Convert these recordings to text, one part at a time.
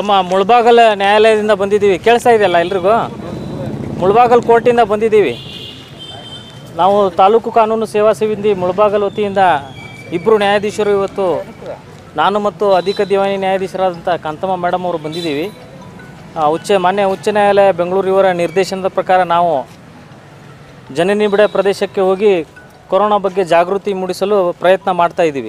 ತಮ್ಮ ಮುಳಬಾಗಲ ನ್ಯಾಯಾಲಯದಿಂದ ಬಂದಿದ್ದೀವಿ ಕೇಳಿಸ್ತಾ ಇದೆಯಲ್ಲ ಎಲ್ರಿಗೂ ಮುಳಬಾಗಲ್ ಕೋರ್ಟಿಂದ ಬಂದಿದ್ದೀವಿ ನಾವು ತಾಲೂಕು ಕಾನೂನು ಸೇವಾ ಸಿಬ್ಬಂದಿ ಮುಳಬಾಗಲ್ ವತಿಯಿಂದ ಇಬ್ಬರು ನ್ಯಾಯಾಧೀಶರು ಇವತ್ತು ನಾನು ಮತ್ತು ಅಧಿಕ ದಿವಾನಿ ನ್ಯಾಯಾಧೀಶರಾದಂಥ ಕಾಂತಮ್ಮ ಮೇಡಮ್ ಅವರು ಬಂದಿದ್ದೀವಿ ಆ, ಉಚ್ಚ ಮಾನ್ಯ ಉಚ್ಚ ನ್ಯಾಯಾಲಯ ಬೆಂಗಳೂರು ಇವರ ನಿರ್ದೇಶನದ ಪ್ರಕಾರ ನಾವು ಜನನಿ ಬಿಡ ಪ್ರದೇಶಕ್ಕೆ ಹೋಗಿ ಕೊರೋನಾ ಬಗ್ಗೆ ಜಾಗೃತಿ ಮೂಡಿಸಲು ಪ್ರಯತ್ನ ಮಾಡ್ತಾ ಇದ್ದೀವಿ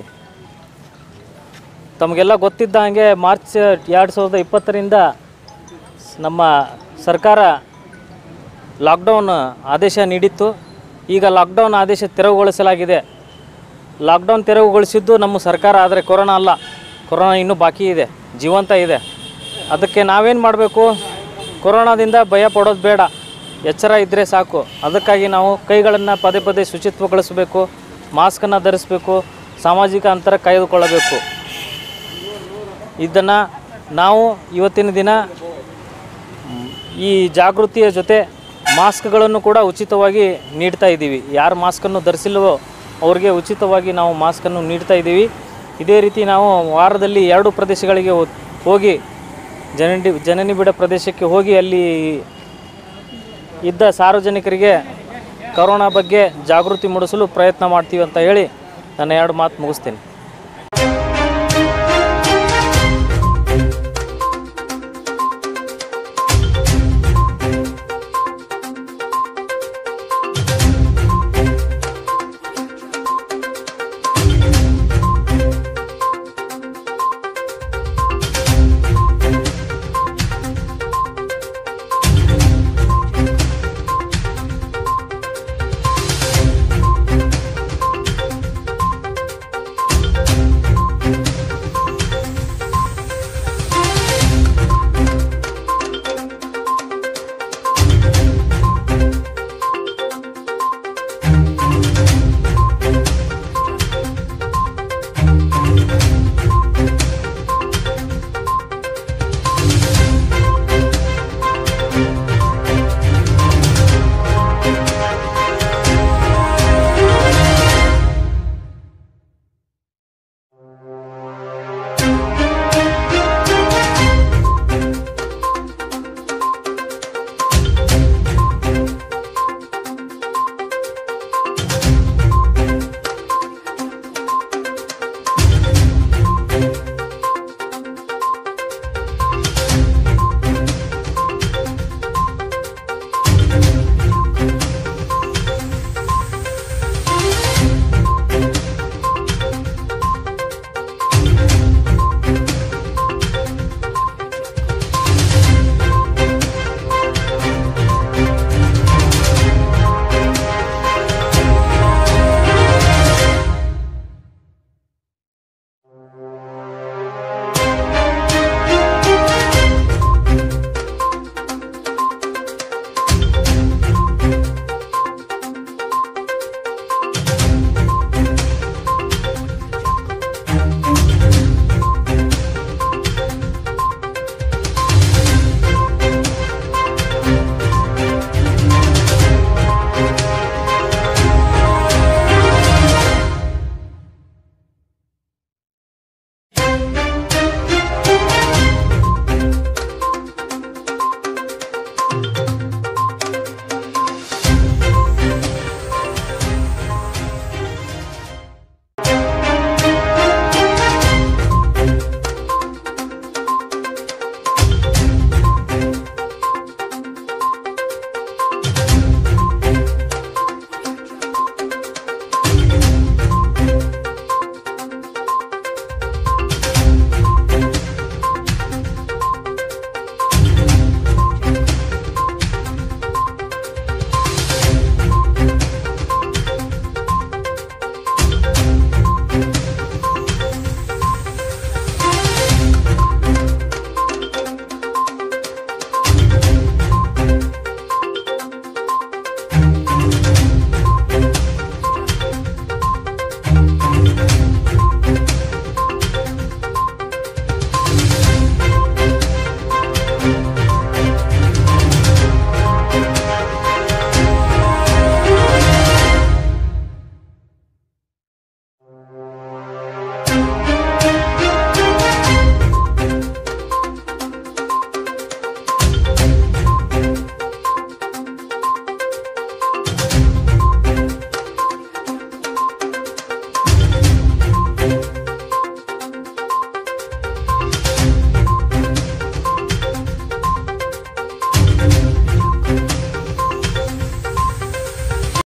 ತಮಗೆಲ್ಲ ಗೊತ್ತಿದ್ದ ಹಾಗೆ ಮಾರ್ಚ್ ಎರಡು ಸಾವಿರದ ಇಪ್ಪತ್ತರಿಂದ ನಮ್ಮ ಸರ್ಕಾರ ಲಾಕ್ಡೌನ್ ಆದೇಶ ನೀಡಿತ್ತು ಈಗ ಲಾಕ್ಡೌನ್ ಆದೇಶ ತೆರವುಗೊಳಿಸಲಾಗಿದೆ ಲಾಕ್ಡೌನ್ ತೆರವುಗೊಳಿಸಿದ್ದು ನಮ್ಮ ಸರ್ಕಾರ ಆದರೆ ಕೊರೋನಾ ಅಲ್ಲ ಕೊರೋನಾ ಇನ್ನೂ ಬಾಕಿ ಇದೆ ಜೀವಂತ ಇದೆ ಅದಕ್ಕೆ ನಾವೇನು ಮಾಡಬೇಕು ಕೊರೋನಾದಿಂದ ಭಯ ಪಡೋದು ಬೇಡ ಎಚ್ಚರ ಇದ್ದರೆ ಸಾಕು ಅದಕ್ಕಾಗಿ ನಾವು ಕೈಗಳನ್ನು ಪದೇ ಪದೇ ಶುಚಿತ್ವಗೊಳಿಸಬೇಕು ಮಾಸ್ಕನ್ನು ಧರಿಸಬೇಕು ಸಾಮಾಜಿಕ ಅಂತರ ಕಾಯ್ದುಕೊಳ್ಳಬೇಕು ಇದನ್ನು ನಾವು ಇವತ್ತಿನ ದಿನ ಮ್, ಈ ಜಾಗೃತಿಯ ಜೊತೆ ಮಾಸ್ಕ್ಗಳನ್ನು ಕೂಡ ಉಚಿತವಾಗಿ ನೀಡ್ತಾ ಇದ್ದೀವಿ ಯಾರು ಮಾಸ್ಕನ್ನು ಧರಿಸಿಲ್ಲವೋ ಅವರಿಗೆ ಉಚಿತವಾಗಿ ನಾವು ಮಾಸ್ಕನ್ನು ನೀಡ್ತಾ ಇದ್ದೀವಿ ಇದೇ ರೀತಿ ನಾವು ವಾರದಲ್ಲಿ ಎರಡು ಪ್ರದೇಶಗಳಿಗೆ ಹೋ- ಹೋಗಿ ಜನನಿ ಜನನಿ ಬಿಡ ಪ್ರದೇಶಕ್ಕೆ ಹೋಗಿ ಅಲ್ಲಿ ಇದ್ದ ಸಾರ್ವಜನಿಕರಿಗೆ ಕರೋನಾ ಬಗ್ಗೆ ಜಾಗೃತಿ ಮೂಡಿಸಲು ಪ್ರಯತ್ನ ಮಾಡ್ತೀವಿ ಅಂತ ಹೇಳಿ ನನ್ನ ಎರಡು ಮಾತು ಮುಗಿಸ್ತೀನಿ